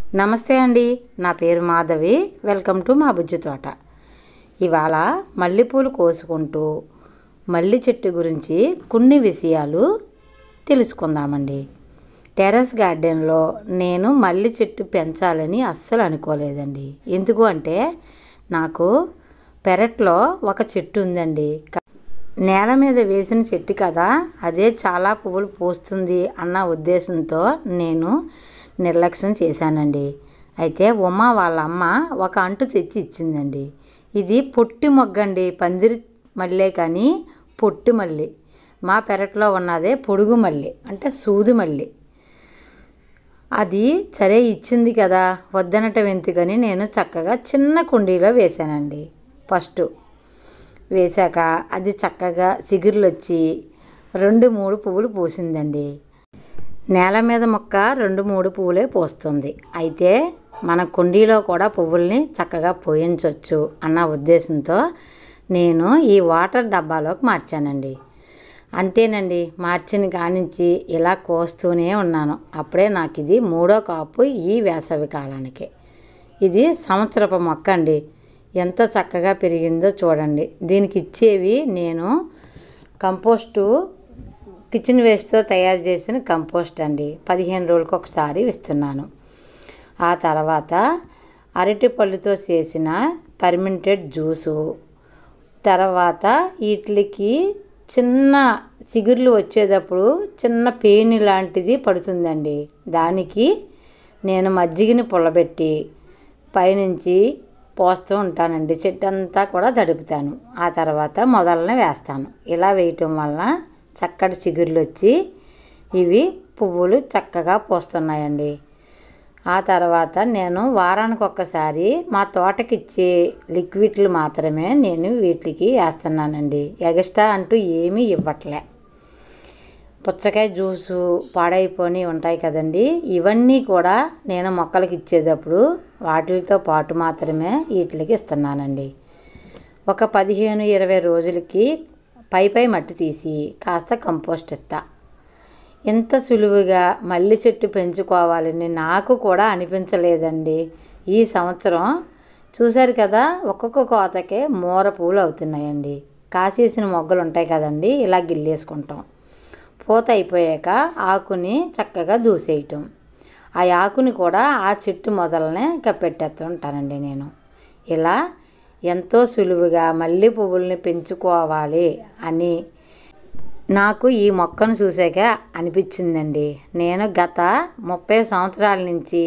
నమస్తే అండి నా పేరు మాధవి వెల్కమ్ టు మా బుజ్జి తోట ఇవాళ మల్లెపూలు కోసుకుంటూ మల్లి చెట్టు గురించి కొన్ని విషయాలు తెలుసుకుందామండి టెర్రస్ గార్డెన్లో నేను మల్లి చెట్టు పెంచాలని అస్సలు అనుకోలేదండి ఎందుకు అంటే నాకు పెరట్లో ఒక చెట్టు ఉందండి క- నేల మీద వేసిన చెట్టు కదా అదే చాలా పువ్వులు పూస్తుంది అన్న ఉద్దేశంతో నేను నిర్లక్ష్యం చేశానండి అయితే ఉమ వాళ్ళ అమ్మ ఒక అంటు తెచ్చి ఇచ్చిందండి ఇది పొట్టి మొగ్గండి పందిరి మల్లె కానీ పొట్టి మల్లి మా పెరట్లో ఉన్నదే పొడుగు మల్లి అంటే సూది మల్లి అది సరే ఇచ్చింది కదా వద్దనటం ఎందుకని నేను చక్కగా చిన్న కుండీలో వేశానండి ఫస్ట్ వేశాక అది చక్కగా చిగుర్లు వచ్చి రెండు మూడు పువ్వులు పూసిందండి నేల మీద మొక్క రెండు మూడు పువ్వులే పూస్తుంది అయితే మన కుండీలో కూడా పువ్వుల్ని చక్కగా పోయించవచ్చు అన్న ఉద్దేశంతో నేను ఈ వాటర్ డబ్బాలోకి మార్చానండి అంతేనండి మార్చిన కానించి ఇలా కోస్తూనే ఉన్నాను అప్పుడే నాకు ఇది మూడో కాపు ఈ వేసవి కాలానికి ఇది సంవత్సరపు మొక్క అండి ఎంత చక్కగా పెరిగిందో చూడండి దీనికి ఇచ్చేవి నేను కంపోస్టు కిచెన్ వేస్ట్తో తయారు చేసిన కంపోస్ట్ అండి పదిహేను రోజులకు ఒకసారి ఇస్తున్నాను ఆ తర్వాత అరటి పళ్ళుతో చేసిన పర్మింటెడ్ జ్యూసు తర్వాత వీటికి చిన్న చిగుర్లు వచ్చేటప్పుడు చిన్న పేని లాంటిది పడుతుందండి దానికి నేను మజ్జిగని పుల్లబెట్టి పైనుంచి పోస్తూ ఉంటానండి చెట్టు అంతా కూడా తడుపుతాను ఆ తర్వాత మొదలనే వేస్తాను ఇలా వేయటం వలన చక్కటి చిగుర్లు వచ్చి ఇవి పువ్వులు చక్కగా పూస్తున్నాయండి ఆ తర్వాత నేను వారానికి ఒక్కసారి మా తోటకి ఇచ్చే లిక్విడ్లు మాత్రమే నేను వీటికి వేస్తున్నానండి ఎగస్ట్రా అంటూ ఏమీ ఇవ్వట్లే పుచ్చకాయ జ్యూసు పాడైపోయి ఉంటాయి కదండి ఇవన్నీ కూడా నేను మొక్కలకి ఇచ్చేటప్పుడు వాటితో పాటు మాత్రమే వీటికి ఇస్తున్నానండి ఒక పదిహేను ఇరవై రోజులకి పై పై మట్టి తీసి కాస్త కంపోస్ట్ ఇస్తా ఇంత సులువుగా మల్లి చెట్టు పెంచుకోవాలని నాకు కూడా అనిపించలేదండి ఈ సంవత్సరం చూశారు కదా ఒక్కొక్క కోతకే మూర పూలు అవుతున్నాయండి కాసేసిన మొగ్గలు ఉంటాయి కదండి ఇలా గిల్లేసుకుంటాం పూత అయిపోయాక ఆకుని చక్కగా దూసేయటం ఆ ఆకుని కూడా ఆ చెట్టు మొదలనే కప్పెట్టేస్తూ ఉంటానండి నేను ఇలా ఎంతో సులువుగా మల్లె పువ్వుల్ని పెంచుకోవాలి అని నాకు ఈ మొక్కను చూసాక అనిపించిందండి నేను గత ముప్పై సంవత్సరాల నుంచి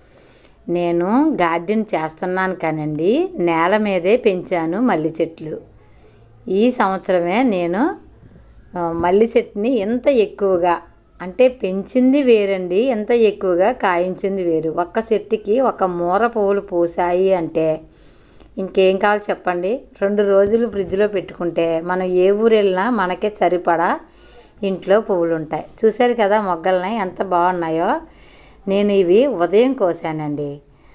నేను గార్డెన్ చేస్తున్నాను కానండి నేల మీదే పెంచాను మల్లి చెట్లు ఈ సంవత్సరమే నేను ఆ, మల్లి చెట్టుని ఎంత ఎక్కువగా అంటే పెంచింది వేరండి ఎంత ఎక్కువగా కాయించింది వేరు ఒక్క చెట్టుకి ఒక మూర పువ్వులు పూసాయి అంటే ఇంకేం కావాలి చెప్పండి రెండు రోజులు ఫ్రిడ్జ్లో పెట్టుకుంటే మనం ఏ ఊరు వెళ్ళినా మనకే సరిపడా ఇంట్లో పువ్వులు ఉంటాయి చూశారు కదా మొగ్గల్ని ఎంత బాగున్నాయో నేను ఇవి ఉదయం కోసానండి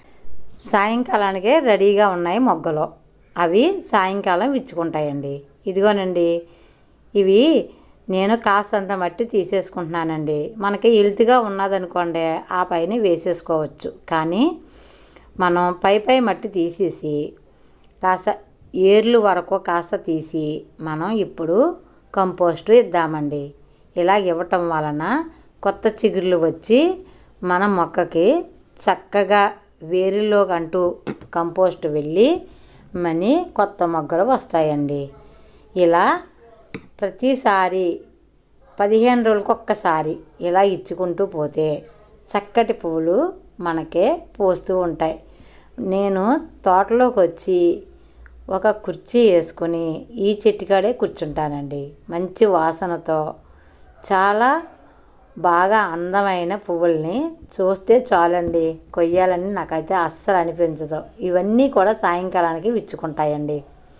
సాయంకాలానికే రెడీగా ఉన్నాయి మొగ్గలు అవి సాయంకాలం విచ్చుకుంటాయండి ఇదిగోనండి ఇవి నేను కాస్తంత మట్టి తీసేసుకుంటున్నానండి మనకి హెల్త్గా ఉన్నదనుకోండి ఆ పైన వేసేసుకోవచ్చు కానీ మనం పై పై మట్టి తీసేసి కాస్త ఏర్లు వరకు కాస్త తీసి మనం ఇప్పుడు కంపోస్టు ఇద్దామండి ఇలా ఇవ్వటం వలన కొత్త చిగుర్లు వచ్చి మన మొక్కకి చక్కగా వేరులోకి అంటూ కంపోస్ట్ వెళ్ళి మనీ కొత్త మొగ్గలు వస్తాయండి ఇలా ప్రతిసారి పదిహేను రోజులకు ఒక్కసారి ఇలా ఇచ్చుకుంటూ పోతే చక్కటి పువ్వులు మనకే పోస్తూ ఉంటాయి నేను తోటలోకి వచ్చి ఒక కుర్చీ వేసుకుని ఈ చెట్టుకాడే కూర్చుంటానండి మంచి వాసనతో చాలా బాగా అందమైన పువ్వుల్ని చూస్తే చాలండి కొయ్యాలని నాకైతే అస్సలు అనిపించదు ఇవన్నీ కూడా సాయంకాలానికి విచ్చుకుంటాయండి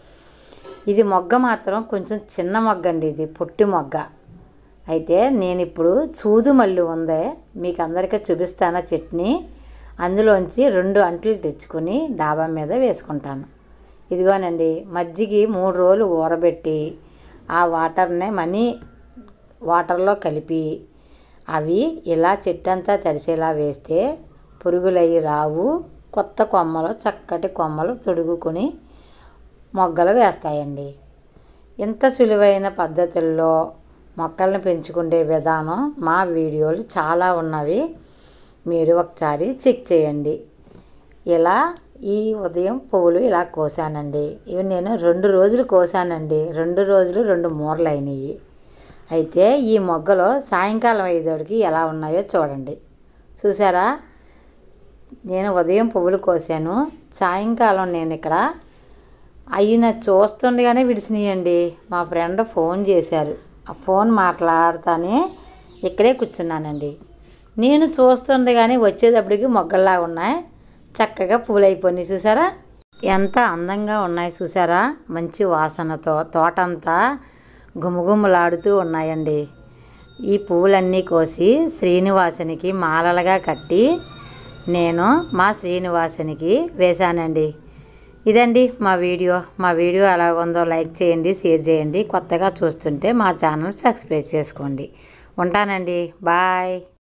ఇది మొగ్గ మాత్రం కొంచెం చిన్న మొగ్గ అండి ఇది పొట్టి మొగ్గ అయితే నేను ఇప్పుడు సూదు మల్లి ఉందే మీకు అందరికీ చూపిస్తాను చట్నీ అందులోంచి రెండు అంట్లు తెచ్చుకొని డాబా మీద వేసుకుంటాను ఇదిగోనండి మజ్జిగి మూడు రోజులు ఊరబెట్టి ఆ వాటర్నే మనీ వాటర్లో కలిపి అవి ఇలా చెట్టు అంతా తడిసేలా వేస్తే పురుగులయ్యి రావు కొత్త కొమ్మలు చక్కటి కొమ్మలు తొడుగుకొని మొగ్గలు వేస్తాయండి ఇంత సులువైన పద్ధతుల్లో మొక్కలను పెంచుకునే విధానం మా వీడియోలు చాలా ఉన్నవి మీరు ఒకసారి చెక్ చేయండి ఇలా ఈ ఉదయం పువ్వులు ఇలా కోసానండి ఇవి నేను రెండు రోజులు కోసానండి రెండు రోజులు రెండు మూరలు అయినాయి అయితే ఈ మొగ్గలు సాయంకాలం అయ్యేటోడికి ఎలా ఉన్నాయో చూడండి చూసారా నేను ఉదయం పువ్వులు కోసాను సాయంకాలం నేను ఇక్కడ అయిన చూస్తుండగానే విడిచినాయండి మా ఫ్రెండ్ ఫోన్ చేశారు ఆ ఫోన్ మాట్లాడుతానే ఇక్కడే కూర్చున్నానండి నేను చూస్తుండగానే వచ్చేటప్పటికి మొగ్గల్లా ఉన్నాయి చక్కగా పూలు అయిపోయినాయి చూసారా ఎంత అందంగా ఉన్నాయి చూసారా మంచి వాసనతో తోటంతా గుమగుమలాడుతూ ఉన్నాయండి ఈ పువ్వులన్నీ కోసి శ్రీనివాసునికి మాలలుగా కట్టి నేను మా శ్రీనివాసునికి వేశానండి ఇదండి మా వీడియో మా వీడియో ఎలాగుందో లైక్ చేయండి షేర్ చేయండి కొత్తగా చూస్తుంటే మా ఛానల్ సబ్స్క్రైబ్ చేసుకోండి ఉంటానండి బాయ్